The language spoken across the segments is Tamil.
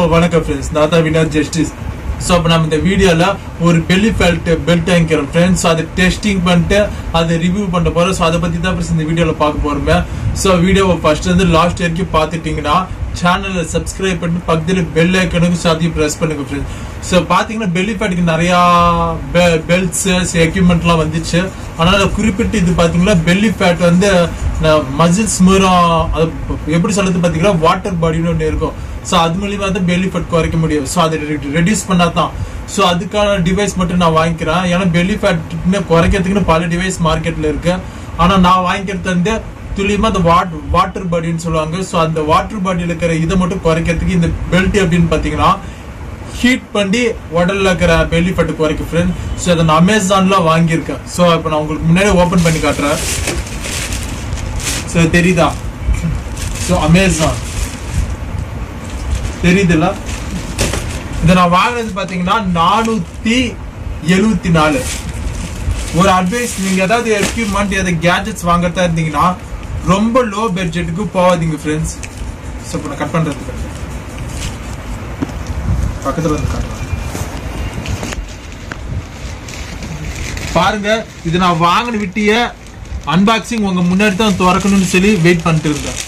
வணக்கம் ஃப்ரெண்ட்ஸ் நான் தான் வினர் ஜஸ்டிஸ் ஸோ அப்போ நம்ம இந்த வீடியோவில் ஒரு பெல்லி ஃபெல்ட் பெல்ட் வாங்கிக்கிறோம் ஃப்ரெண்ட்ஸ் அதை டெஸ்டிங் பண்ணிட்டு அதை ரிவ்யூ பண்ண போகிறோம் ஸோ அதை பற்றி தான் ஃப்ரெண்ட்ஸ் இந்த வீடியோவில் பார்க்க போகிறோமே ஸோ வீடியோவை ஃபர்ஸ்ட் வந்து லாஸ்ட் வரைக்கும் பார்த்துட்டிங்கன்னா சேனலை சப்ஸ்கிரைப் பண்ணி பக்கத்தில் பெல் ஐக்கனுக்கு சாத்தியம் ப்ரெஸ் பண்ணுங்க ஃப்ரெண்ட்ஸ் ஸோ பார்த்தீங்கன்னா பெல்லி ஃபேட்டுக்கு நிறையா பெல்ட்ஸ் எக்யூப்மெண்ட்லாம் வந்துச்சு அதனால குறிப்பிட்டு இது பார்த்தீங்கன்னா பெல்லி ஃபேட் வந்து மசில்ஸ் மூலம் அது எப்படி சொல்றது பார்த்தீங்கன்னா வாட்டர் பாடின்னு ஒன்று இருக்கும் ஸோ அது மூலியமா தான் பெல்லி ஃபேட் குறைக்க முடியும் ஸோ அதை ரெடியூஸ் பண்ணா தான் ஸோ அதுக்கான டிவைஸ் மட்டும் நான் வாங்கிக்கிறேன் ஏன்னா பெல்லி ஃபேட்னு குறைக்கிறதுக்குன்னு பல டிவைஸ் மார்க்கெட்ல இருக்கு ஆனால் நான் வாங்கிக்கிறது வந்து துல்லியமா அந்த வாட் வாட்டர் பாடின்னு சொல்லுவாங்க ஸோ அந்த வாட்டர் பாடியில் இருக்கிற இதை மட்டும் குறைக்கிறதுக்கு இந்த பெல்ட் அப்படின்னு பார்த்தீங்கன்னா ஹீட் பண்ணி உடல்ல இருக்கிற பெல்லி ஃபேட் குறைக்கும் ஃப்ரெண்ட் ஸோ அதை நான் அமேசான்ல வாங்கியிருக்கேன் ஸோ இப்போ நான் உங்களுக்கு முன்னாடி ஓப்பன் பண்ணி காட்டுறேன் ஸோ தெரியுதா ஸோ அமேசான் தெரியுதுல்ல இதை நான் வாங்கினது பார்த்தீங்கன்னா நானூத்தி எழுவத்தி நாலு ஒரு அட்வைஸ் நீங்க ஏதாவது எக்யூப்மெண்ட் ஏதாவது கேஜெட்ஸ் வாங்குறதா இருந்தீங்கன்னா ரொம்ப லோ பட்ஜெட்டுக்கு போகாதீங்க ஃப்ரெண்ட்ஸ் ஸோ இப்போ நான் கட் பண்றதுக்கு பக்கத்துல வந்து காட்டுறேன் பாருங்க இது நான் வாங்கின விட்டிய அன்பாக்சிங் உங்க முன்னாடி தான் திறக்கணும்னு சொல்லி வெயிட் பண்ணிட்டு இருந்தேன்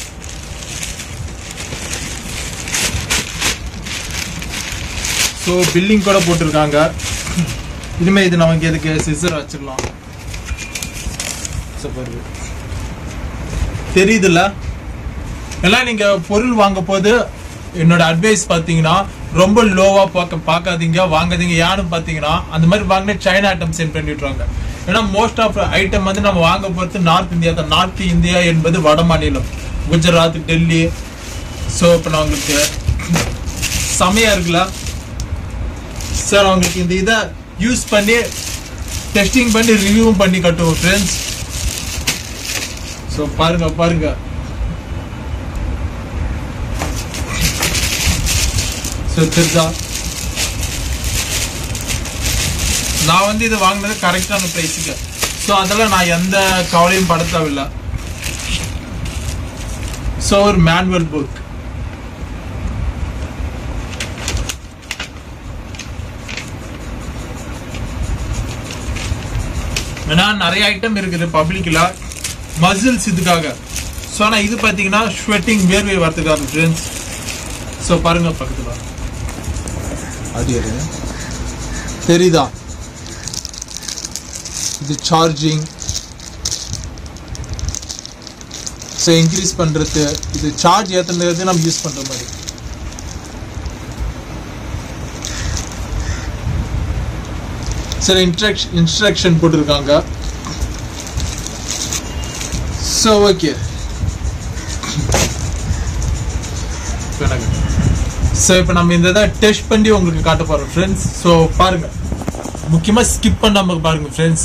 ஸோ பில்லிங் கூட போட்டிருக்காங்க இனிமே இது நமக்கு எதுக்கு சிசர் வச்சிடலாம் So, பாருங்க. தெரியுதுல்ல எல்லாம் நீங்க பொருள் வாங்க போது என்னோட அட்வைஸ் பாத்தீங்கன்னா ரொம்ப லோவா பார்க்க பார்க்காதீங்க வாங்காதீங்க யாரும் பாத்தீங்கன்னா அந்த மாதிரி வாங்கின சைனா ஐட்டம் சென்ட் பண்ணிட்டுருவாங்க ஏன்னா மோஸ்ட் ஆஃப் ஐட்டம் வந்து நம்ம வாங்க போறது நார்த் இந்தியா தான் நார்த் இந்தியா என்பது வட மாநிலம் குஜராத் டெல்லி ஸோ இப்போ நான் உங்களுக்கு செமையா இருக்குல்ல சார் அவங்களுக்கு இந்த இதை யூஸ் பண்ணி டெஸ்டிங் பண்ணி ரிவ்யூவும் பண்ணி கட்டுவோம் ஃப்ரெண்ட்ஸ் ஸோ பாருங்க பாருங்க ஸோ தெரிஞ்சா நான் வந்து இதை வாங்கினது கரெக்டான ப்ரைஸுக்கு ஸோ அதெல்லாம் நான் எந்த கவலையும் பட தேவையில்லை ஸோ ஒரு மேனுவல் புக் ஏன்னா நிறைய ஐட்டம் இருக்குது பப்ளிக்ல மசில்ஸ் இதுக்காக ஸோ ஆனால் இது பார்த்தீங்கன்னா ஸ்வெட்டிங் வேர்வை வரதுக்காக ஃப்ரெண்ட்ஸ் ஸோ பாருங்க பக்கத்தில் அது எது தெரியுதா இது சார்ஜிங் ஸோ இன்க்ரீஸ் பண்ணுறது இது சார்ஜ் ஏற்றுனது நம்ம யூஸ் பண்ணுற மாதிரி சில இன்ஸ்ட்ரக்ஷன் இன்ஸ்ட்ரக்ஷன் போட்டிருக்காங்க ஸோ ஓகே ஸோ இப்போ நம்ம இந்த இதை டெஸ்ட் பண்ணி உங்களுக்கு காட்ட போகிறோம் ஃப்ரெண்ட்ஸ் ஸோ பாருங்க முக்கியமாக ஸ்கிப் பண்ணாம பாருங்க ஃப்ரெண்ட்ஸ்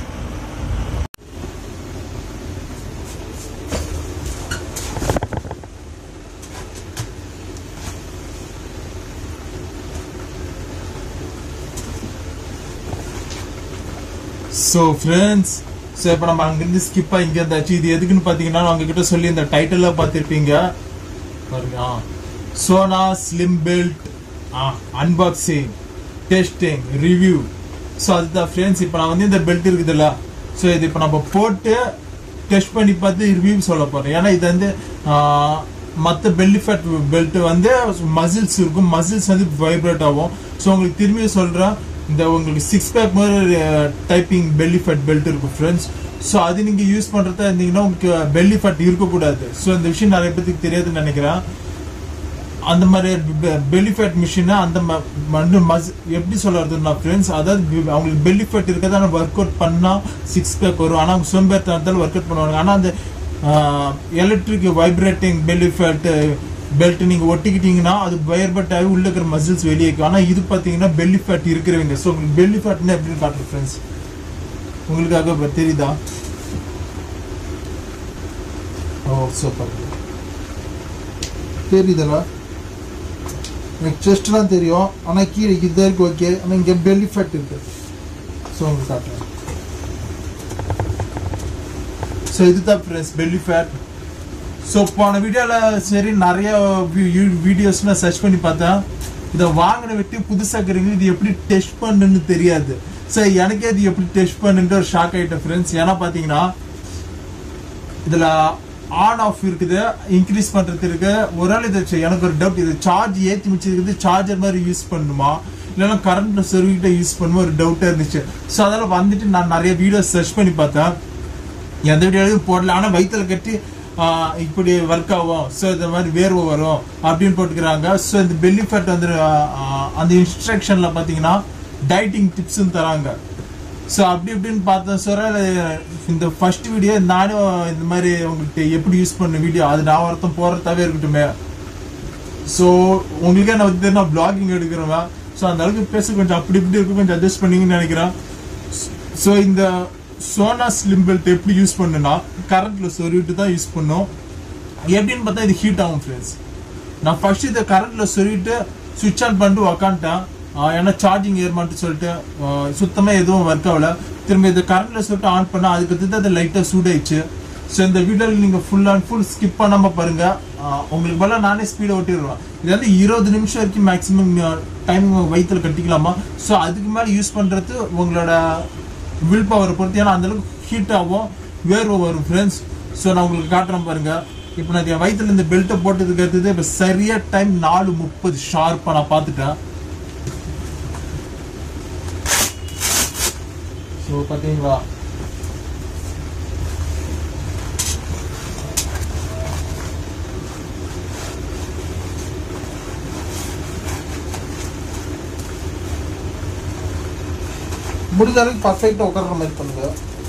ஸோ ஃப்ரெண்ட்ஸ் ஸோ இப்போ நம்ம அங்கேருந்து ஸ்கிப்பாக இங்கே இருந்தாச்சு இது எதுக்குன்னு பார்த்தீங்கன்னா நான் உங்ககிட்ட சொல்லி இந்த டைட்டிலில் பார்த்துருப்பீங்க பாருங்க ஆ சோனா ஸ்லிம் பெல்ட் ஆ அன்பாக்சிங் டெஸ்டிங் ரிவ்யூ ஸோ அதுதான் ஃப்ரெண்ட்ஸ் இப்போ நான் வந்து இந்த பெல்ட் இருக்குதுல்ல ஸோ இது இப்போ நம்ம போட்டு டெஸ்ட் பண்ணி பார்த்து ரிவ்யூ சொல்ல போகிறேன் ஏன்னா இது வந்து மற்ற பெல்லிஃபேட் பெல்ட் வந்து மசில்ஸ் இருக்கும் மசில்ஸ் வந்து வைப்ரேட் ஆகும் ஸோ உங்களுக்கு திரும்பி சொல்கிறேன் இந்த உங்களுக்கு சிக்ஸ் பேக் மாதிரி டைப்பிங் பெல்லி ஃபேட் பெல்ட் இருக்கும் ஃப்ரெண்ட்ஸ் ஸோ அது நீங்கள் யூஸ் பண்ணுறதா இருந்தீங்கன்னா உங்களுக்கு பெல்லி ஃபேட் இருக்கக்கூடாது ஸோ இந்த விஷயம் நிறைய பேருக்கு தெரியாதுன்னு நினைக்கிறேன் அந்த மாதிரி பெல்லி ஃபேட் மிஷினை அந்த மஸ் எப்படி சொல்றதுன்னா ஃப்ரெண்ட்ஸ் அதாவது அவங்களுக்கு பெல்லி ஃபேட் இருக்கதான ஒர்க் அவுட் பண்ணால் சிக்ஸ் பேக் வரும் ஆனால் அவங்க சோம்பேறித்தனத்தால் ஒர்க் அவுட் பண்ணுவாங்க ஆனால் அந்த electric vibrating belly fat belt நீங்க ஒட்டிக்கிட்டீங்கன்னா அது வைர்பட் ஆகி உள்ள இருக்கிற மசில்ஸ் வெளியே இருக்கும் ஆனா இது பாத்தீங்கன்னா பெல்லி ஃபேட் இருக்கிறவங்க ஸோ உங்களுக்கு பெல்லி ஃபேட்னா எப்படின்னு காட்டுறேன் ஃப்ரெண்ட்ஸ் உங்களுக்காக இப்ப தெரியுதா ஓ சூப்பர் தெரியுதா எனக்கு செஸ்ட்லாம் தெரியும் ஆனால் கீழே இது இருக்கு ஓகே ஆனால் இங்கே பெல்லி ஃபேட் இருக்கு ஸோ உங்களுக்கு காட்டுறேன் ஸோ இதுதான் ஃப்ரெண்ட்ஸ் பெல்லி ஃபேட் ஸோ போன வீடியோவில் சரி நிறைய வீடியோஸ் நான் சர்ச் பண்ணி பார்த்தேன் இதை வாங்கின வெட்டி புதுசா இருக்கிறீங்க இது எப்படி டெஸ்ட் பண்ணுன்னு தெரியாது சரி எனக்கே இது எப்படி டெஸ்ட் பண்ணுன்ற ஒரு ஷாக் ஆயிட்டேன் ஃப்ரெண்ட்ஸ் ஏன்னா பாத்தீங்கன்னா இதுல ஆன் ஆஃப் இருக்குது இன்க்ரீஸ் பண்றது இருக்கு ஒரு நாள் இது ச்சே, எனக்கு ஒரு டவுட் இது சார்ஜ் ஏத்தி மிச்சிருக்குது சார்ஜர் மாதிரி யூஸ் பண்ணுமா இல்லைன்னா கரண்ட்ல சொருகிட்ட யூஸ் பண்ணுமா ஒரு டவுட்டா இருந்துச்சு ஸோ அதனால வந்துட்டு நான் நிறைய வீடியோ சர்ச் பண்ணி பார்த்தேன் எந்த வீடியோலையும் போடல ஆனா வயிற்றுல கட்டி ஆஹ், இப்படி ஒர்க் ஆகும் ஸோ இந்த மாதிரி வேர்வை வரும் அப்படின்னு போட்டுக்கிறாங்க ஸோ இந்த பெல்லி ஃபேட் வந்து ஆஹ், அந்த இன்ஸ்ட்ரக்ஷன்ல பாத்தீங்கன்னா டைட்டிங் டிப்ஸும் தராங்க ஸோ அப்படி இப்படின்னு பார்த்தேன் சார் இந்த ஃபர்ஸ்ட் வீடியோ நானும் இந்த மாதிரி உங்களுக்கு எப்படி யூஸ் பண்ண வீடியோ அது நான் ஒருத்தன் போறதாவே இருக்கட்டுமே ஸோ உங்களுக்கே நான் வந்து நான் பிளாகிங் எடுக்கிறவன் ஸோ அந்த அளவுக்கு பேச கொஞ்சம் அப்படி இப்படி இருக்கு கொஞ்சம் அட்ஜஸ்ட் பண்ணீங்கன்னு நினைக்கிறேன் ஸோ இந்த சோனா ஸ்லிம் பெல்ட் எப்படி யூஸ் பண்ணுனா கரண்ட்ல சொருவிட்டு தான் யூஸ் பண்ணும் எப்படின்னு பார்த்தா இது ஹீட் ஆகும் ஃப்ரெண்ட்ஸ் நான் ஃபர்ஸ்ட் இதை கரண்ட்ல சொருவிட்டு சுவிட்ச் ஆன் பண்ணிட்டு உக்காந்துட்டேன் ஆஹ் ஏன்னா சார்ஜிங் ஏறுமாட்டு சொல்லிட்டு ஆஹ் சுத்தமா எதுவும் ஒர்க் ஆகல திரும்ப இதை கரண்ட்ல சொல்லிட்டு ஆன் பண்ணா அதுக்கு அடுத்து அது லைட்டா சூடாயிடுச்சு ஸோ இந்த வீடியோவில் நீங்க ஃபுல் அண்ட் ஃபுல் ஸ்கிப் பண்ணாம பாருங்க ஆஹ் உங்களுக்கு பதிலா நானே ஸ்பீடை ஓட்டிடுவேன் இது வந்து இருபது நிமிஷம் வரைக்கும் மேக்ஸிமம் டைம் வயிற்றுல கட்டிக்கலாமா ஸோ அதுக்கு மேல யூஸ் பண்றது உங்களோட வில் பவர் பொறுத்து ஏன்னா அந்த அளவுக்கு ஹீட் ஆகும் வேர்வை வரும் ஃப்ரெண்ட்ஸ் ஸோ நான் உங்களுக்கு காட்டுறேன் பாருங்க இப்போ நான் என் வயிற்றுல இந்த பெல்ட்டை போட்டதுக்கு அடுத்தது இப்போ சரியா டைம் நாலு முப்பது ஷார்ப்பாக நான் பார்த்துட்டேன் ஸோ பார்த்தீங்களா முடிஞ்ச அளவுக்கு பர்ஃபெக்டாக உட்கார்ற மாதிரி பண்ணுங்க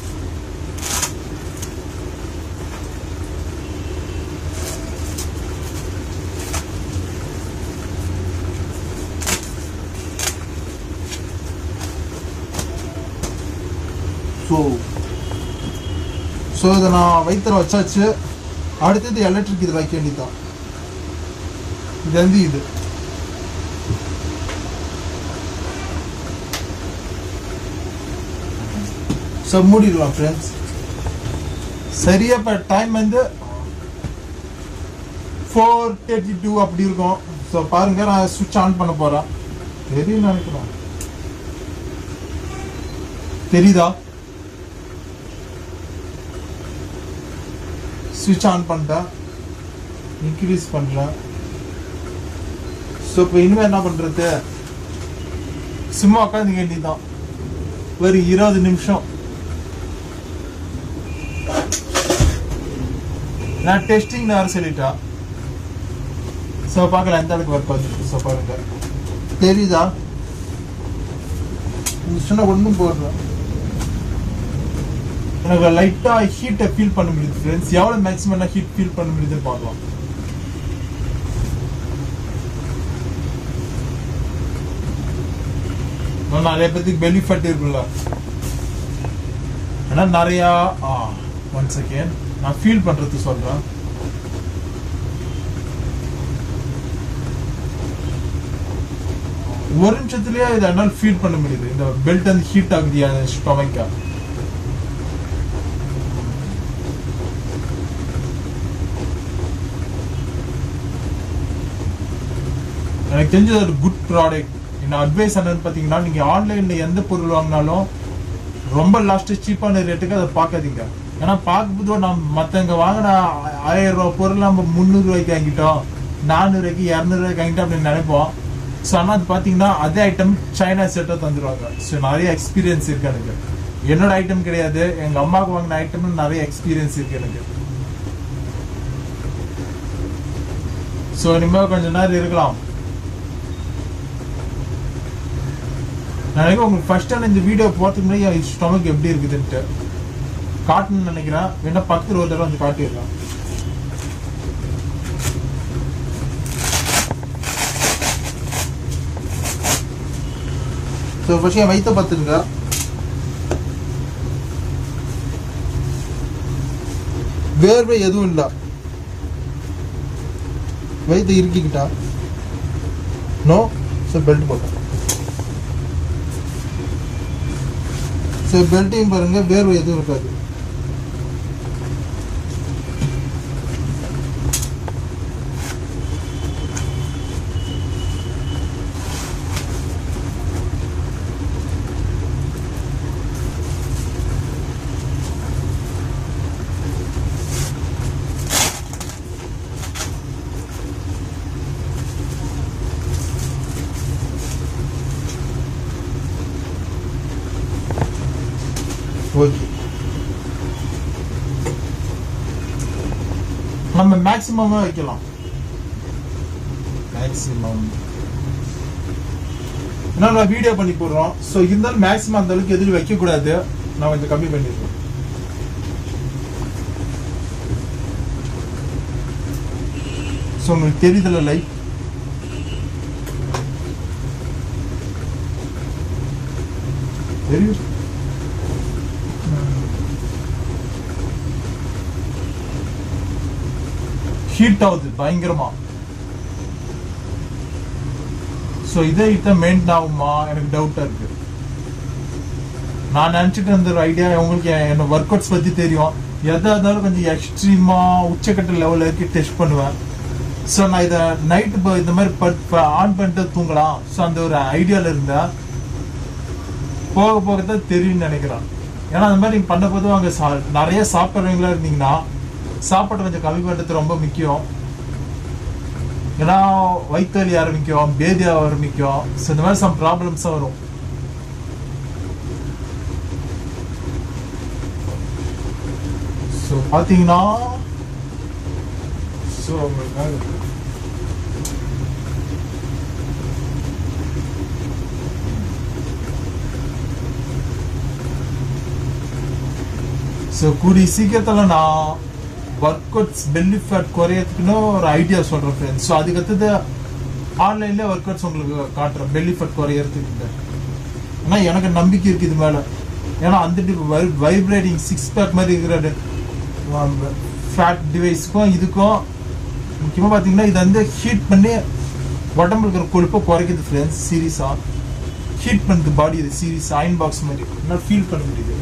ஸோ ஸோ இதை நான் வயிற்றுல வச்சாச்சு அடுத்தது எலக்ட்ரிக் இது வைக்க வேண்டியதுதான் இது வந்து இது ஸோ மூடிடலாம் ஃப்ரெண்ட்ஸ் சரியா இப்போ டைம் வந்து ஃபோர் தேர்ட்டி டூ அப்படி இருக்கும் ஸோ பாருங்க நான் சுவிட்ச் ஆன் பண்ண போறேன் தெரியும் நினைக்கிறேன் தெரியுதா சுவிட்ச் ஆன் பண்ணிட்டேன் இன்க்ரீஸ் பண்ணுறேன் ஸோ இப்போ இனிமேல் என்ன பண்ணுறது சும்மா உட்காந்து வேண்டியதுதான் ஒரு இருபது நிமிஷம் நான் டெஸ்டிங் வேற சொல்லிட்டா ஸோ பார்க்கலாம் எந்த அளவுக்கு ஒர்க் வந்துருக்கு ஸோ பாருங்க தெரியுதா சொன்ன ஒன்றும் போடுறேன் எனக்கு லைட்டா ஹீட்டை ஃபீல் பண்ண முடியுது ஃப்ரெண்ட்ஸ் எவ்வளோ மேக்ஸிமம் ஹீட் ஃபீல் பண்ண முடியுதுன்னு பார்க்கலாம் இன்னும் நிறைய பேத்துக்கு பெலி ஃபட் இருக்குல்ல ஏன்னா நிறையா ஒன் செகண்ட் நான் ஃபீல் பண்றது சொல்றேன் ஒரு நிமிஷத்துலயே இதை என்னால் ஃபீல் பண்ண முடியுது இந்த பெல்ட் வந்து ஹீட் ஆகுது என் ஸ்டொமக்கா எனக்கு தெரிஞ்சது ஒரு குட் ப்ராடக்ட் என்ன அட்வைஸ் என்னன்னு பார்த்தீங்கன்னா நீங்க ஆன்லைன்ல எந்த பொருள் வாங்கினாலும் ரொம்ப லாஸ்ட் சீப்பான ரேட்டுக்கு அதை பார்க்காதீங்க ஏன்னா பார்க்கும்போது நம்ம மற்றவங்க வாங்கின ஆயிரம் ரூபாய் பொருள் நம்ம முந்நூறு ரூபாய்க்கு வாங்கிட்டோம் நானூறு ரூபாய்க்கு இரநூறு ரூபாய்க்கு வாங்கிட்டோம் அப்படின்னு நினைப்போம் ஸோ ஆனால் அது பார்த்தீங்கன்னா அதே ஐட்டம் சைனா செட்டாக தந்துடுவாங்க ஸோ நிறைய எக்ஸ்பீரியன்ஸ் இருக்கு எனக்கு என்னோட ஐட்டம் கிடையாது எங்க அம்மாவுக்கு வாங்கின ஐட்டம்ல நிறைய எக்ஸ்பீரியன்ஸ் இருக்கு எனக்கு ஸோ இனிமேல் கொஞ்ச நேரம் இருக்கலாம் நான் நினைக்கிறேன் உங்களுக்கு ஃபர்ஸ்ட் டைம் இந்த வீடியோ போகிறதுக்கு முன்னாடி என் ஸ்டொமக் எப்படி இருக்குதுன்ட்டு காட்டணும்னு நினைக்கிறேன் வேணா பக்கத்தில் ஒரு தடவை வந்து காட்டிடலாம் ஸோ ஃபர்ஸ்ட் என் வயிற்ற பார்த்துருங்க வேர்வை எதுவும் இல்லை வயிற்று இறுக்கிக்கிட்டா நோ ஸோ பெல்ட் போட்டேன் ஸோ பெல்ட்டையும் பாருங்க வேர்வை எதுவும் இருக்காது நம்ம மேக்ஸிமமா வைக்கலாம் மேக்ஸிமம் ஏன்னா நான் வீடியோ பண்ணி போடுறோம் ஸோ இருந்தாலும் மேக்ஸிமம் அந்த அளவுக்கு எதில் வைக்க கூடாது நான் கொஞ்சம் கம்மி பண்ணிடுறேன் ஸோ உங்களுக்கு தெரியுதுல லைட் தெரியும் ஹீட் ஆகுது பயங்கரமா ஸோ இதை இட்ட மெயின்டைன் ஆகுமா எனக்கு டவுட்டா இருக்கு நான் நினைச்சிட்டு இருந்த ஒரு ஐடியா உங்களுக்கு என் என்ன ஒர்க் அவுட்ஸ் பத்தி தெரியும் எதா இருந்தாலும் கொஞ்சம் எக்ஸ்ட்ரீமா உச்சக்கட்ட லெவல்ல இருக்கு டெஸ்ட் பண்ணுவேன் ஸோ நான் இதை நைட்டு இப்போ இந்த மாதிரி ஆன் பண்ணிட்டு தூங்கலாம் ஸோ அந்த ஒரு ஐடியால இருந்தேன் போக போக தான் தெரியும்னு நினைக்கிறேன் ஏன்னா அந்த மாதிரி நீங்க பண்ண போது அங்கே சா நிறைய சாப்பிட்றவங்களா இருந்தீங்கன்னா சாப்பாட்டை கொஞ்சம் கம்மி பண்ணுறது ரொம்ப முக்கியம் ஏன்னா வயிற்று வலி ஆரம்பிக்கும் பேதி ஆரம்பிக்கும் ஸோ இந்த மாதிரி சம் ப்ராப்ளம்ஸும் வரும் ஸோ பார்த்தீங்கன்னா ஸோ உங்களுக்காக ஸோ கூடிய சீக்கிரத்தில் நான் ஒர்க் அவுட்ஸ் பெல்லி ஃபேட் குறையறதுக்குன்னு ஒரு ஐடியா சொல்கிறேன் ஃப்ரெண்ட்ஸ் ஸோ அதுக்கடுத்தது ஆன்லைன்லேயே ஒர்க் அவுட்ஸ் உங்களுக்கு காட்டுறேன் பெல்லி ஃபேட் குறையறதுக்கு ஆனால் எனக்கு நம்பிக்கை இருக்குது இது மேலே ஏன்னா அந்த வைப்ரேட்டிங் சிக்ஸ் பேக் மாதிரி இருக்கிற ஃபேட் டிவைஸ்க்கும் இதுக்கும் முக்கியமாக பார்த்தீங்கன்னா இது வந்து ஹீட் பண்ணி உடம்புல இருக்கிற கொழுப்பை குறைக்குது ஃப்ரெண்ட்ஸ் சீரியஸாக ஹீட் பண்ணுது பாடி இது சீரியஸ் அயன் பாக்ஸ் மாதிரி என்னால் ஃபீல் பண்ண முடியுது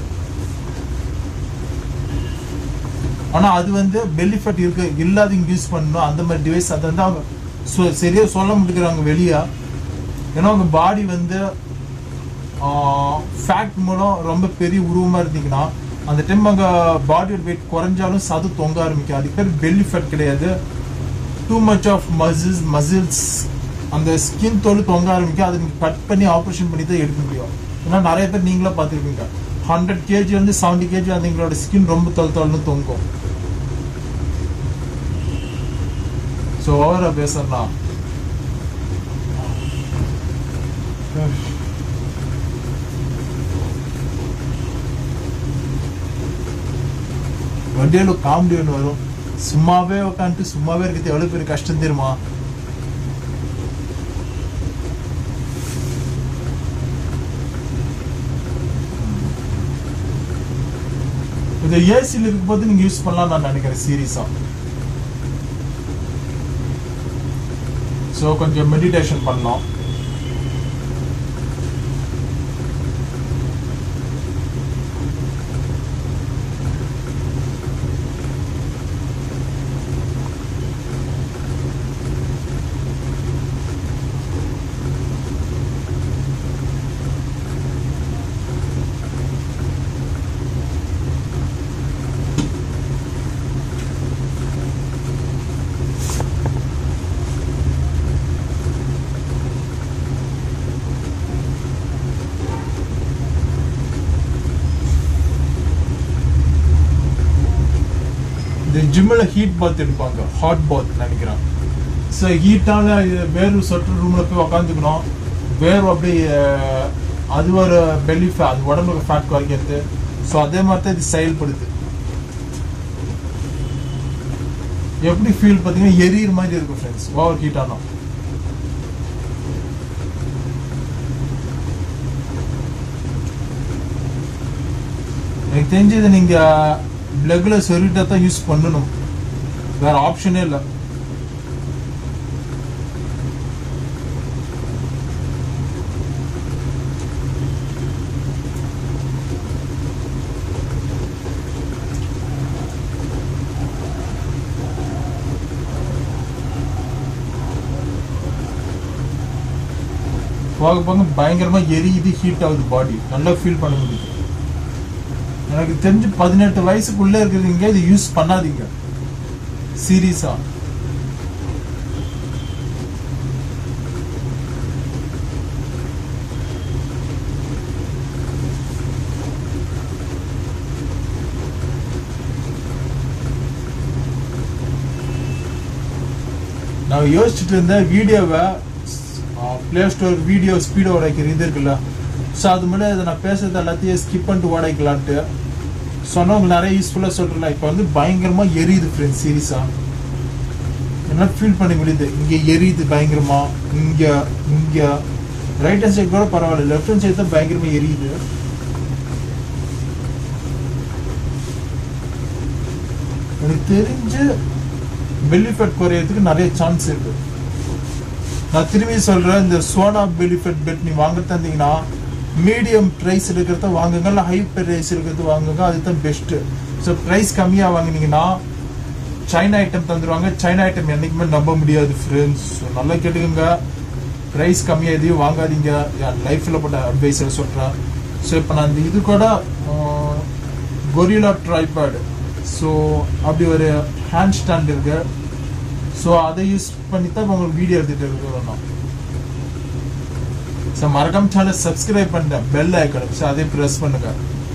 ஆனா அது வந்து பெல்லி ஃபேட் இருக்கு இல்லாதவங்க யூஸ் பண்ணணும் அந்த மாதிரி டிவைஸ் அதை வந்து அவங்க சொ- சரியா சொல்ல மாட்டேங்கிறாங்க வெளியா ஏன்னா அவங்க பாடி வந்து ஃபேட் மூலம் ரொம்ப பெரிய உருவமா இருந்தீங்கன்னா அந்த டைம் அங்க பாடியோட வெயிட் குறைஞ்சாலும் சது தொங்க ஆரம்பிக்கும் அதுக்கு பேர் பெல்லி ஃபேட் கிடையாது too much of muscles muscles அந்த ஸ்கின் தோல் தொங்க ஆரம்பிக்கும் அதை நீங்கள் கட் பண்ணி ஆப்ரேஷன் பண்ணி தான் எடுக்க முடியும் ஏன்னா நிறைய பேர் நீங்களே பார்த்துருப்பீங்க ஹண்ட்ரட் கேஜி வந்து செவன்டி கேஜி அதுங்களோட ஸ்கின் ரொம்ப தொல் தொல்னு தொங்கும் ஸோ ஓவரா பேசுறா வண்டியில காமெடி ஒன்று வரும் சும்மாவே உட்காந்துட்டு சும்மாவே இருக்கிறது எவ்வளவு பெரிய கஷ்டம் தெரியுமா இது ஏசியில் இருக்கும்போது நீங்க யூஸ் பண்ணலாம் நான் நினைக்கிறேன் சீரியஸா ஸோ கொஞ்சம் மெடிடேஷன் பண்ணோம் இந்த ஜிம்மில் ஹீட் பாத் எடுப்பாங்க ஹாட் பாத் நினைக்கிறேன் ஸோ ஹீட்டான வேர்வு சொட்டு ரூமில் போய் உக்காந்துக்கணும் வேர்வு அப்படியே அஹ், அது ஒரு பெல்லி ஃபே அது உடம்புக்கு ஃபேட் குறைக்கிறது ஸோ அதே மாதிரி தான் இது செயல்படுது எப்படி ஃபீல் பார்த்தீங்கன்னா எரியிற மாதிரி இருக்கும் ஃப்ரெண்ட்ஸ் ஓவர் ஹீட் ஆனால் எனக்கு தெரிஞ்சு இதை நீங்க பிளக்ல சொருகிட்டா தான் யூஸ் பண்ணணும் வேற ஆப்ஷனே இல்லை போக போக பயங்கரமா எரியுது ஹீட் ஆகுது பாடி நல்லா ஃபீல் பண்ண முடியுது எனக்கு தெரிஞ்சு பதினெட்டு வயசுக்குள்ள இருக்கிறவங்க இது யூஸ் பண்ணாதீங்க சீரியஸா நான் யோசிச்சுட்டு இருந்தேன் வீடியோவை ப்ளே ஸ்டோர் வீடியோ ஸ்பீடை உடைக்கிற இது இருக்குல்ல ஸோ அது முன்னாடி அதை நான் பேசுறது எல்லாத்தையும் ஸ்கிப் பண்ணிட்டு உடைக்கலான்ட்டு சொன்னவங்க நிறைய யூஸ்ஃபுல்லாக சொல்கிறேன் இப்போ வந்து பயங்கரமாக எரியுது ஃப்ரெண்ட்ஸ் சீரியஸாக என்ன ஃபீல் பண்ண முடியுது இங்கே எரியுது பயங்கரமா இங்கே இங்கே ரைட் ஹேண்ட் சைடு கூட பரவாயில்ல லெஃப்ட் ஹேண்ட் சைடு தான் பயங்கரமா எரியுது எனக்கு தெரிஞ்சு பெல்லி ஃபேட் குறையறதுக்கு நிறைய சான்ஸ் இருக்கு நான் திரும்பி சொல்றேன் இந்த சோனா பெல்லி ஃபேட் பெட் நீ வாங்குறது இருந்தீங்கன்னா மீடியம் ப்ரைஸ் இருக்கிறத வாங்குங்க இல்லை ஹை ப்ரைஸ் இருக்கிறது வாங்குங்க அதுதான் பெஸ்ட்டு ஸோ ப்ரைஸ் கம்மியாக வாங்குனீங்கன்னா சைனா ஐட்டம் தந்துருவாங்க சைனா ஐட்டம் என்னைக்குமே நம்ப முடியாது ஃப்ரெண்ட்ஸ் நல்லா கேட்டுக்கோங்க ப்ரைஸ் கம்மியாக எதையும் வாங்காதீங்க என் லைஃப்பில் போட்ட அட்வைஸை சொல்கிறேன் ஸோ இப்போ நான் இந்த இது கூட கொரிலா ட்ரைபேட் ஸோ அப்படி ஒரு ஹேண்ட் ஸ்டாண்ட் இருக்கு ஸோ அதை யூஸ் பண்ணி தான் இப்போ உங்களுக்கு வீடியோ எடுத்துகிட்டு இருக்கிறோம் நான் ஸோ மறக்காம சேனல் சப்ஸ்கிரைப் பண்ணிட்டேன் பெல் ஐக்கணும் ஸோ அதையும் ப்ரெஸ் பண்ணுங்க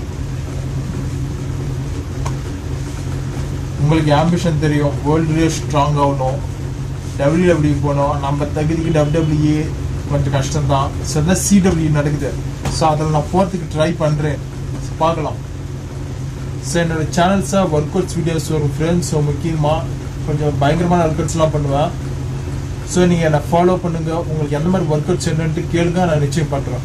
உங்களுக்கு ஆம்பிஷன் தெரியும் வேர்ல்டுலேயே ஸ்ட்ராங் ஆகணும் டபிள்யூடபிள்யூ போகணும் நம்ம தகுதிக்கு டபிள்யூடபிள்யூ கொஞ்சம் கஷ்டம்தான் ஸோ அதான் சிடபிள்யூ நடக்குது ஸோ அதில் நான் போகிறதுக்கு ட்ரை பண்ணுறேன் பார்க்கலாம் ஸோ என்னோட சேனல்ஸாக ஒர்க் அவுட்ஸ் வீடியோஸ் வரும் ஃப்ரெண்ட்ஸ் ஸோ முக்கியமாக கொஞ்சம் பயங்கரமான ஒர்க் அவுட்ஸ்லாம் பண்ணுவேன் ஸோ நீங்கள் என்னை ஃபாலோ பண்ணுங்க உங்களுக்கு எந்த மாதிரி ஒர்க் அவுட்ஸ் என்னன்ட்டு கேளுங்க நான் நிச்சயம் பண்ணுறேன்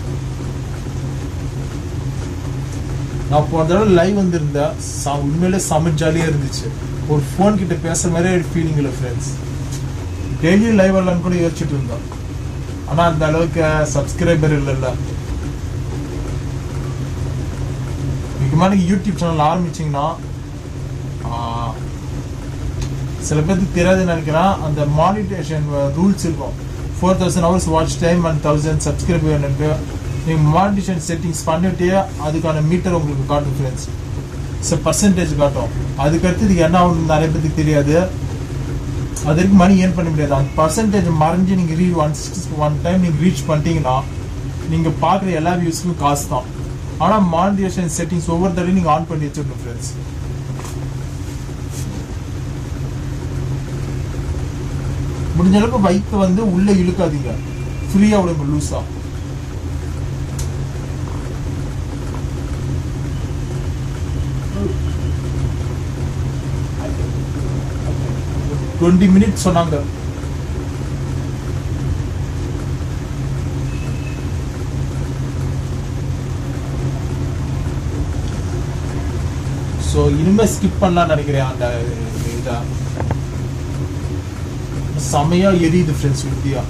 நான் போன தடவை லைவ் வந்திருந்தேன் ச- உண்மையிலே செம ஜாலியாக இருந்துச்சு ஒரு ஃபோன் கிட்ட பேசுற மாதிரியே ஒரு ஃபீலிங் இல்லை ஃப்ரெண்ட்ஸ் டெய்லி லைவ் வரலான்னு கூட யோசிச்சுட்டு இருந்தோம் ஆனால் அந்த அளவுக்கு சப்ஸ்கிரைபர் இல்லைல்ல முக்கியமாக நீங்கள் யூடியூப் சேனல் ஆரம்பிச்சிங்கன்னா ஆஹ், சில பேருக்கு தெரியாதுன்னு நினைக்கிறேன் அந்த மானிட்டேஷன் ரூல்ஸ் இருக்கும் four thousand hours watch time and thousand subscriber எனக்கு நீங்கள் மானிட்டேஷன் செட்டிங்ஸ் பண்ணிட்டே அதுக்கான மீட்டர் உங்களுக்கு காட்டும் ஃப்ரெண்ட்ஸ் ஸோ பர்சன்டேஜ் காட்டும் அதுக்கடுத்து இது என்ன ஆகும்னு நிறைய பேருக்கு தெரியாது அது வரைக்கும் மணி ஏர்ன் பண்ண முடியாது அந்த பர்சன்டேஜ் மறைஞ்சு நீங்கள் ரீ ஒன் ஒன் டைம் நீங்கள் ரீச் பண்ணிட்டீங்கன்னா நீங்கள் பார்க்குற எல்லா வியூஸ்க்கும் காசு தான் ஆனால் மானிட்டேஷன் செட்டிங்ஸ் ஒவ்வொரு தடவையும் நீங்கள் ஆன் பண்ணி வச்சிடணும் ஃப்ரெண்ட்ஸ் முடிஞ்ச அளவுக்கு வயிற்று வந்து உள்ள இழுக்காதீங்க ஃப்ரீயா விடுங்க லூஸா டுவெண்ட்டி மினிட்ஸ் சொன்னாங்க ஸோ இனிமே ஸ்கிப் பண்ணலாம்னு நினைக்கிறேன் அந்த இதை செமையா எரியுது ஃப்ரெண்ட்ஸ் வித்தியா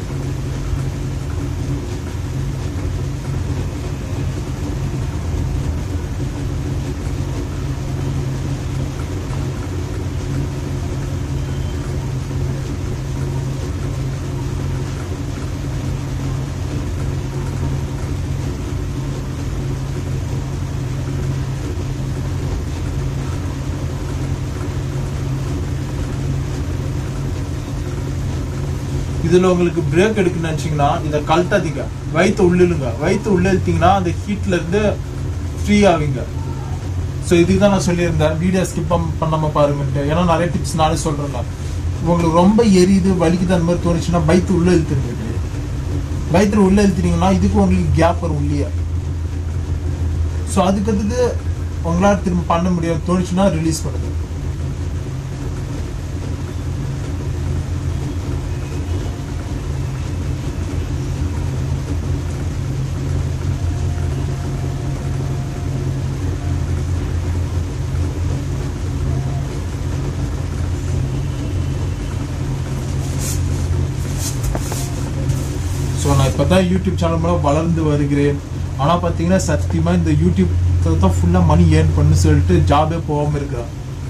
இதுல உங்களுக்கு பிரேக் எடுக்கணும்னு நினைச்சீங்கன்னா இதை கழட்டாதீங்க வயிற்று உள்ளிழுங்க வயிற்று உள்ள இழுத்தீங்கன்னா அந்த ஹீட்ல இருந்து ஃப்ரீ ஆவீங்க ஸோ இதுக்கு தான் நான் சொல்லியிருந்தேன் வீடியோ ஸ்கிப் பண்ணாம பாருங்கன்ட்டு ஏன்னா நிறைய டிப்ஸ் நானே சொல்றேன்ல உங்களுக்கு ரொம்ப எரியுது வலிக்குது அந்த மாதிரி தோணுச்சுன்னா வயிற்று உள்ள இழுத்துருங்க வயிற்றுல உள்ள இழுத்துட்டீங்கன்னா இதுக்கு உங்களுக்கு கேப் வரும் உள்ளே ஸோ அதுக்கடுத்து உங்களால் திரும்ப பண்ண முடியும் தோணுச்சுன்னா ரிலீஸ் பண்ணுங்க ஸோ நான் இப்போ தான் யூடியூப் சேனல் மூலம் வளர்ந்து வருகிறேன் ஆனால் பார்த்தீங்கன்னா சத்தியமாக இந்த யூடியூப் தான் ஃபுல்லாக மணி ஏர்ன் பண்ணு சொல்லிட்டு ஜாபே போகாமல் இருக்கிறேன்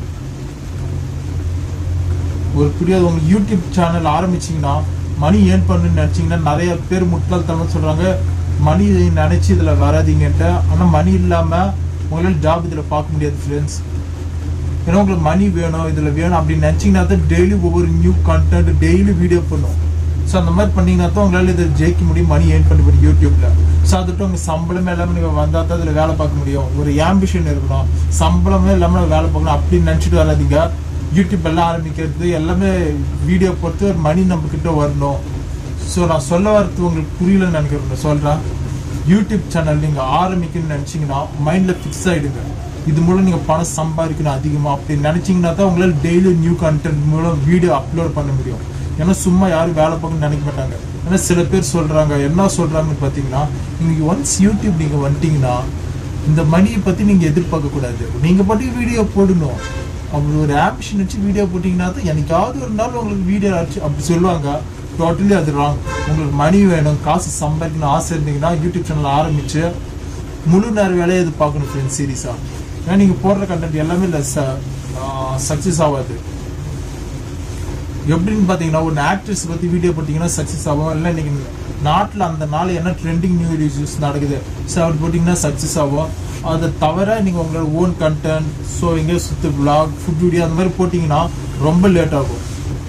ஒரு புரியாது உங்க யூடியூப் சேனல் ஆரம்பிச்சீங்கன்னா மணி ஏர்ன் பண்ணுன்னு நினச்சிங்கன்னா நிறைய பேர் முட்டாள்தனம் சொல்கிறாங்க மணி நினச்சி இதில் வராதீங்கன்ட்டு ஆனால் மணி இல்லாமல் உங்களால் ஜாப் இதில் பார்க்க முடியாது ஃப்ரெண்ட்ஸ் ஏன்னா உங்களுக்கு மணி வேணும் இதில் வேணும் அப்படின்னு நினச்சிங்கன்னா தான் டெய்லி ஒவ்வொரு நியூ கண்டென்ட் டெய்லி வீடியோ பண்ணும் ஸோ அந்த மாதிரி பண்ணீங்கன்னா தான் உங்களால் இதை ஜெயிக்க முடியும் மணி ஏர்ன் பண்ண முடியும் யூடியூப்ல ஸோ அதுட்டு உங்கள் சம்பளமே எல்லாமே நீங்கள் வந்தால் தான் இதில் வேலை பார்க்க முடியும் ஒரு ஆம்பிஷன் இருக்கணும் சம்பளமே இல்லாமல் வேலை பார்க்கணும் அப்படின்னு நினச்சிட்டு வராதீங்க யூடியூப் எல்லாம் ஆரம்பிக்கிறது எல்லாமே வீடியோ பொறுத்து ஒரு மணி நம்ம கிட்ட வரணும் ஸோ நான் சொல்ல வரது உங்களுக்கு புரியலன்னு நினைக்கிறேன் சொல்கிறேன் யூடியூப் சேனல் நீங்கள் ஆரம்பிக்கணும்னு நினச்சிங்கன்னா மைண்டில் ஃபிக்ஸ் ஆகிடுங்க இது மூலம் நீங்கள் பணம் சம்பாதிக்கணும் அதிகமாக அப்படி நினச்சிங்கன்னா தான் உங்களால் டெய்லி நியூ கண்டென்ட் மூலம் வீடியோ அப்லோட் பண்ண முடியும் ஏன்னா சும்மா யாரும் வேலை பார்க்கணும்னு நினைக்க மாட்டாங்க ஏன்னா சில பேர் சொல்கிறாங்க என்ன சொல்கிறாங்கன்னு பார்த்தீங்கன்னா நீங்கள் ஒன்ஸ் யூடியூப் நீங்கள் வந்துட்டீங்கன்னா இந்த மணியை பற்றி நீங்கள் எதிர்பார்க்க கூடாது நீங்கள் பாட்டுக்கு வீடியோ போடணும் அப்படி ஒரு ஆம்பிஷன் வச்சு வீடியோ போட்டிங்கன்னா தான் என்னைக்காவது ஒரு நாள் உங்களுக்கு வீடியோ ஆச்சு அப்படி சொல்லுவாங்க டோட்டலி அது ராங் உங்களுக்கு மணி வேணும் காசு சம்பாதிக்கணும் ஆசை இருந்தீங்கன்னா யூடியூப் சேனல் ஆரம்பிச்சு முழு நேர வேலையை இது பார்க்கணும் ஃப்ரெண்ட்ஸ் சீரியஸாக ஏன்னா நீங்கள் போடுற கண்டென்ட் எல்லாமே இல்லை சக்ஸஸ் ஆகாது எப்படின்னு பார்த்தீங்கன்னா ஒரு ஆக்ட்ரஸ் பற்றி வீடியோ போட்டிங்கன்னா சக்ஸஸ் ஆகும் இல்லை இன்னைக்கு நாட்டில் அந்த நாள் என்ன ட்ரெண்டிங் நியூ நியூஸ் நடக்குது ஸோ அப்படி போட்டிங்கன்னா சக்ஸஸ் ஆகும் அதை தவிர நீங்கள் உங்களோட ஓன் கண்டென்ட் ஸோ எங்கேயோ சுற்று vlog ஃபுட் வீடியோ அந்த மாதிரி போட்டிங்கன்னா ரொம்ப லேட் ஆகும்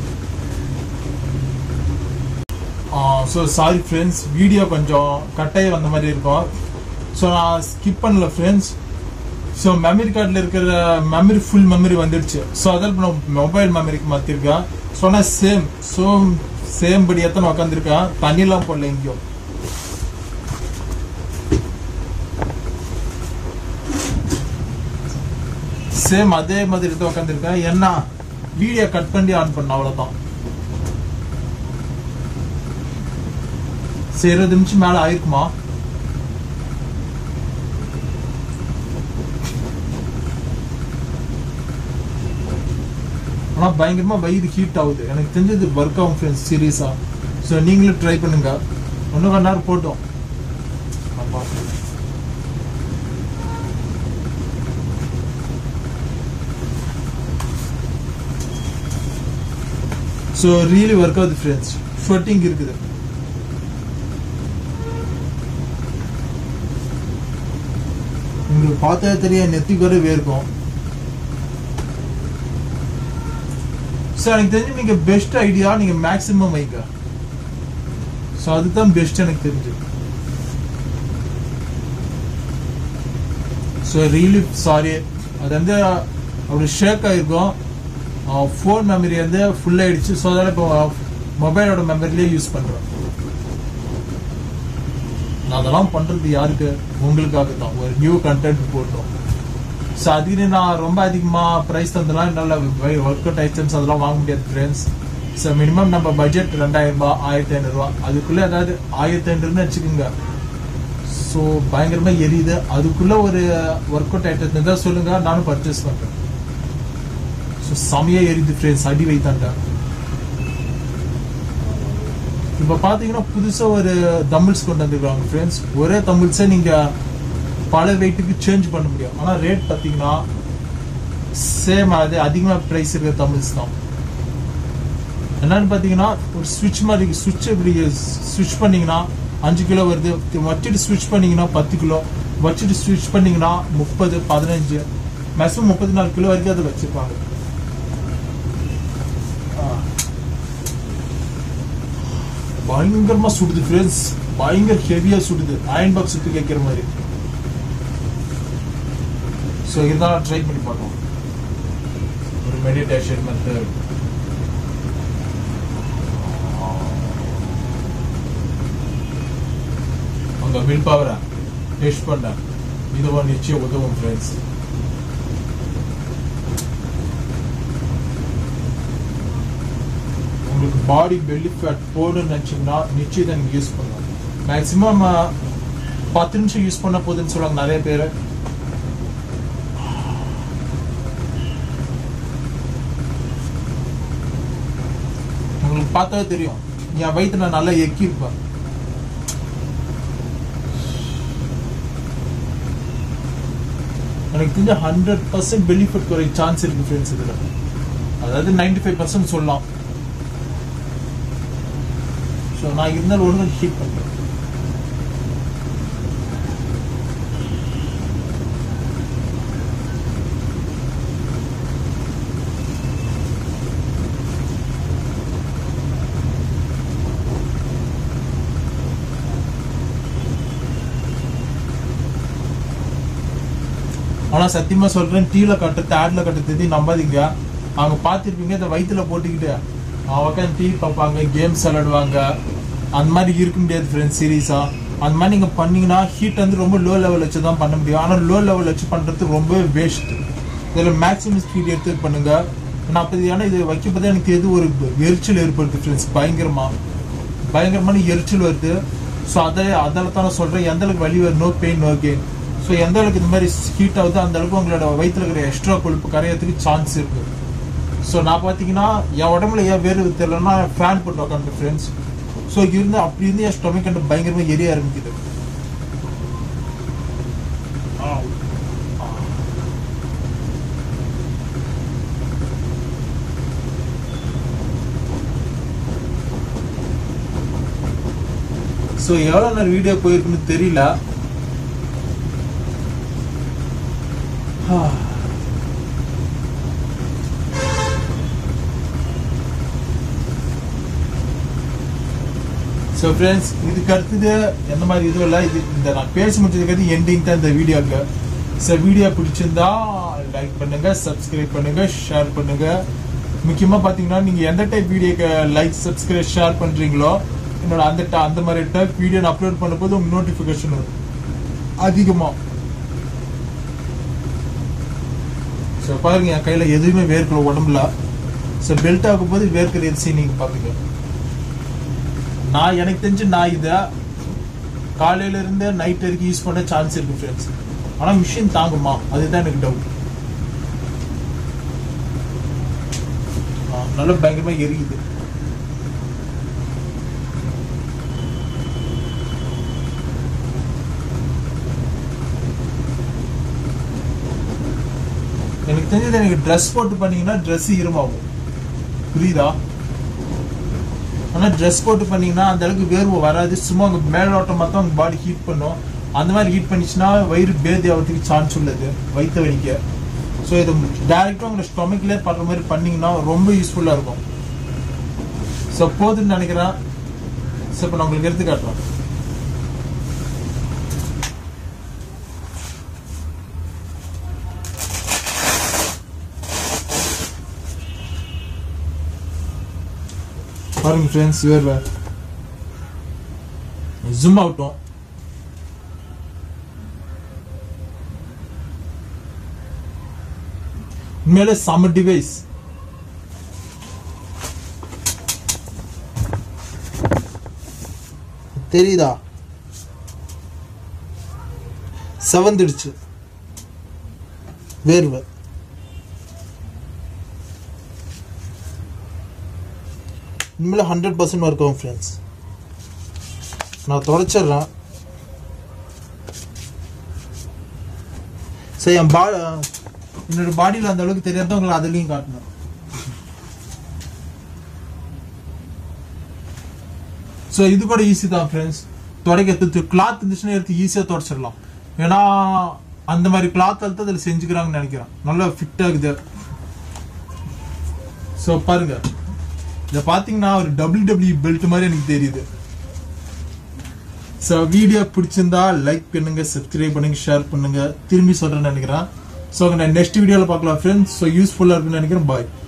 ஸோ சாரி ஃப்ரெண்ட்ஸ் வீடியோ கொஞ்சம் கட்டாயி வந்த மாதிரி இருக்கும் ஸோ நான் ஸ்கிப் பண்ணல ஃப்ரெண்ட்ஸ் ஸோ மெமரி கார்டில் இருக்கிற மெமரி ஃபுல் மெமரி வந்துடுச்சு ஸோ அதில் நான் மொபைல் மெமரிக்கு மாற்றிருக்கேன் ஸோ ஆனால் சேம் ஸோ சேம் படி எத்தனை உட்காந்துருக்கேன் தண்ணிலாம் போடல எங்கேயும் சேம் அதே மாதிரி தான் உட்காந்துருக்கேன் என்ன வீடியோ கட் பண்ணி ஆன் பண்ண அவ்வளோதான் சரி இருபது நிமிஷம் மேலே ஆயிருக்குமா ஆனால் பயங்கரமாக வயிறு ஹீட் ஆகுது எனக்கு தெரிஞ்சது ஒர்க் ஆகும் ஃப்ரெண்ட்ஸ் சீரியஸாக ஸோ நீங்களும் ட்ரை பண்ணுங்க இன்னும் கொஞ்ச நேரம் போட்டோம் ஆமா. ஸோ ரியலி ஒர்க் ஆகுது ஃப்ரெண்ட்ஸ் ஸ்வெட்டிங் இருக்குது உங்களுக்கு பார்த்தா தெரிய நெத்தி கூட வேர்க்கும் ஸோ எனக்கு தெரிஞ்சு நீங்க பெஸ்ட் ஐடியா நீங்க மேக்ஸிமம் வைங்க ஸோ அதுதான் பெஸ்ட் எனக்கு தெரிஞ்சு ஸோ ரியலி சாரி அது வந்து அப்படி ஷேக் ஆயிருக்கும் ஃபோன் மெமரி வந்து ஃபுல் ஆயிடுச்சு ஸோ அதனால இப்போ மொபைலோட மெமரிலேயே யூஸ் பண்றேன் நான் அதெல்லாம் பண்றது யாருக்கு உங்களுக்காக தான் ஒரு நியூ கண்டென்ட் போட்டோம் ஸோ அதுக்கு நான் ரொம்ப அதிகமாக ப்ரைஸ் தந்தெல்லாம் என்னால் ஒர்க் அவுட் ஐட்டம்ஸ் அதெல்லாம் வாங்க முடியாது ஃப்ரெண்ட்ஸ் ஸோ மினிமம் நம்ம பட்ஜெட் ரெண்டாயிரம் ரூபாய் ஆயிரத்தி ஐநூறுரூவா அதுக்குள்ளே ஏதாவது ஆயிரத்தி ஐநூறுன்னு வச்சுக்கோங்க ஸோ பயங்கரமாக எரியுது அதுக்குள்ளே ஒரு ஒர்க் அவுட் ஐட்டம் இருந்தால் சொல்லுங்க நானும் பர்ச்சேஸ் பண்ணுறேன் ஸோ செமையாக எரியுது ஃப்ரெண்ட்ஸ் அடி வைத்தாண்டா இப்போ பார்த்தீங்கன்னா புதுசாக ஒரு தம்பிள்ஸ் கொண்டு வந்துருக்காங்க ஃப்ரெண்ட்ஸ் ஒரே தம்பிள்ஸை நீங்கள் பல வெயிட்டுக்கு சேஞ்ச் பண்ண முடியும் ஆனால் ரேட் பார்த்தீங்கன்னா சேம் அது அதிகமாக ப்ரைஸ் இருக்கிற தமிழ்ஸ் தான் என்னன்னு பார்த்தீங்கன்னா ஒரு சுவிட்ச் மாதிரி சுவிட்ச் இப்படி சுவிட்ச் பண்ணீங்கன்னா அஞ்சு கிலோ வருது வச்சுட்டு சுவிட்ச் பண்ணீங்கன்னா பத்து கிலோ வச்சுட்டு சுவிட்ச் பண்ணீங்கன்னா முப்பது பதினஞ்சு மேக்ஸிமம் முப்பத்தி நாலு கிலோ வரைக்கும் அதை வச்சிருப்பாங்க ஆ. பயங்கரமா சுடுது ஃப்ரெண்ட்ஸ் பயங்கர ஹெவியா சுடுது அயன் பாக்ஸ் சுத்தி கேட்கிற மாதிரி ஸோ இருந்தாலும் ட்ரை பண்ணி பார்க்கலாம் ஒரு மெடிடேஷன் மெத்தட் உங்க வில் பவரை டெஸ்ட் பண்ண இதுவும் நிச்சயம் உதவும் ஃப்ரெண்ட்ஸ் உங்களுக்கு பாடி பெல்லி ஃபேட் போடணும்னு நினச்சிங்கன்னா நிச்சயம் இதை நீங்கள் யூஸ் பண்ணலாம் மேக்ஸிமம் பத்து நிமிஷம் யூஸ் பண்ண போதுன்னு சொல்லுவாங்க நிறைய பேர் உங்களுக்கு பார்த்தாவே தெரியும் என் வயிற்று நான் நல்லா எக்கியிருப்பேன் எனக்கு தெரிஞ்ச ஹண்ட்ரட் பர்சன்ட் பெனிஃபிட் குறை சான்ஸ் இருக்கு ஃப்ரெண்ட்ஸ் இதில் அதாவது நைன்டி ஃபைவ் பர்சன்ட் சொல்லலாம் ஸோ நான் இருந்தாலும் ஒழுங்கு ஹீட் பண்ணுறேன் ஆனா சத்தியமா சொல்றேன் டீல கட்டுறது ஆட்ல கட்டுறது நம்பாதீங்க அவங்க பார்த்துருப்பீங்க இந்த வயிற்றுல போட்டுக்கிட்டு அவங்க உட்காந்து டிவி பார்ப்பாங்க கேம்ஸ் விளையாடுவாங்க அந்த மாதிரி இருக்க முடியாது ஃப்ரெண்ட்ஸ் சீரியஸா அந்த மாதிரி நீங்க பண்ணீங்கன்னா ஹீட் வந்து ரொம்ப லோ லெவல் வச்சு தான் பண்ண முடியும் ஆனால் லோ லெவல் வச்சு பண்றது ரொம்ப வேஸ்ட் இதில் மேக்ஸிமம் ஸ்பீட் எடுத்து பண்ணுங்க நான் அப்போ ஏன்னா இது வைக்கப்பதான் எனக்கு எது ஒரு எரிச்சல் ஏற்படுது ஃப்ரெண்ட்ஸ் பயங்கரமா பயங்கரமான எரிச்சல் வருது ஸோ அதை அதில் தான் நான் சொல்கிறேன் எந்த அளவுக்கு வலி வருது no pain no gain so எந்த அளவுக்கு இந்த மாதிரி ஹீட் ஆகுது அந்த அளவுக்கு உங்களோட வயிற்றுல இருக்கிற எக்ஸ்ட்ரா கொழுப்பு கரையறதுக்கு சான்ஸ் இருக்கு ஸோ நான் பார்த்தீங்கன்னா என் உடம்புல ஏன் வேறு தெரியலன்னா ஃபேன் போட்டு உட்காந்து ஃப்ரெண்ட்ஸ் ஸோ இருந்து அப்படி இருந்து என் ஸ்டொமக் கண்டு பயங்கரமாக எரிய ஆரம்பிக்குது ஸோ எவ்வளோ நேரம் வீடியோ போயிருக்குன்னு தெரியல ஸோ ஃப்ரெண்ட்ஸ் இதுக்கு அடுத்தது எந்த மாதிரி இதுவும் இல்லை இது இந்த நான் பேசி முடிச்சதுக்கு எண்டிங் தான் இந்த வீடியோக்கு ஸோ வீடியோ பிடிச்சிருந்தா லைக் பண்ணுங்க சப்ஸ்கிரைப் பண்ணுங்க ஷேர் பண்ணுங்க முக்கியமாக பார்த்தீங்கன்னா நீங்கள் எந்த டைப் வீடியோக்கு லைக் சப்ஸ்கிரைப் ஷேர் பண்ணுறீங்களோ என்னோட அந்த ti- அந்த மாதிரி டைப் வீடியோ நான் அப்லோட் பண்ணும்போது உங்களுக்கு நோட்டிஃபிகேஷன் வரும் அதிகமாக ஸோ பாருங்க என் கையில் எதுவுமே வேர்க்கல உடம்புல ஸோ பெல்ட் ஆகும் போது வேர்க்கிற எரிசி நீங்கள் பார்ப்பீங்க நான் எனக்கு தெரிஞ்சு நான் இதை காலையில இருந்து நைட் வரைக்கும் யூஸ் பண்ண சான்ஸ் இருக்கு ஃப்ரெண்ட்ஸ் ஆனா மிஷின் தாங்குமா அதுதான் எனக்கு டவுட் நல்ல பயங்கரமா எரியுது எனக்கு தெரிஞ்சது எனக்கு ட்ரெஸ் போட்டு பண்ணீங்கன்னா ட்ரெஸ் ஈரமாகும் புரியுதா ஆனா ட்ரெஸ் போட்டு பண்ணீங்கன்னா அந்த அளவுக்கு வேர்வை வராது சும்மா உங்க மேலோட்டம் மட்டும் உங்க பாடி ஹீட் பண்ணும் அந்த மாதிரி ஹீட் பண்ணிச்சுன்னா வயிறு பேதி ஆகிறதுக்கு சான்ஸ் உள்ளது வயிற்று வலிக்க ஸோ இது டேரெக்டாக உங்க ஸ்டொமக்லேயே படுற மாதிரி பண்ணீங்கன்னா ரொம்ப யூஸ்ஃபுல்லாக இருக்கும் ஸோ போதுன்னு நினைக்கிறேன் ஸோ இப்போ நான் உங்களுக்கு எடுத்து காட்டுறேன் பாருங்க ஃப்ரெண்ட்ஸ் வேர்வை ஜூம் ஆகட்டும் உண்மையிலே செம டிவைஸ் தெரியுதா செவந்துடுச்சு வேர்வை இனிமேல் ஹண்ட்ரட் பர்சன்ட் ஒர்க் ஆகும் ஃப்ரெண்ட்ஸ் நான் தொடச்சிடுறேன் சரி என் பா என்னோட பாடியில் அந்த அளவுக்கு தெரியாத உங்களை அதுலேயும் காட்டணும் ஸோ இது கூட ஈஸி தான் ஃப்ரெண்ட்ஸ் துடைக்கிறது கிளாத் இருந்துச்சுன்னா எடுத்து ஈஸியாக தொடச்சிடலாம் ஏன்னா அந்த மாதிரி கிளாத் அழுத்து அதில் செஞ்சுக்கிறாங்கன்னு நினைக்கிறேன் நல்லா ஃபிட் ஆகுது ஸோ பாருங்க இதை பார்த்தீங்கன்னா ஒரு டபிள்யூ டபிள்யூ பெல்ட் மாதிரி எனக்கு தெரியுது ஸோ வீடியோ பிடிச்சிருந்தா லைக் பண்ணுங்க சப்ஸ்கிரைப் பண்ணுங்க ஷேர் பண்ணுங்க திரும்பி சொல்றேன்னு நினைக்கிறேன் ஸோ நான் நெக்ஸ்ட் வீடியோவில் பார்க்கலாம் ஃப்ரெண்ட்ஸ் ஸோ யூஸ்ஃபுல்லாக இருக்குன்னு நினைக்கிறேன் பாய்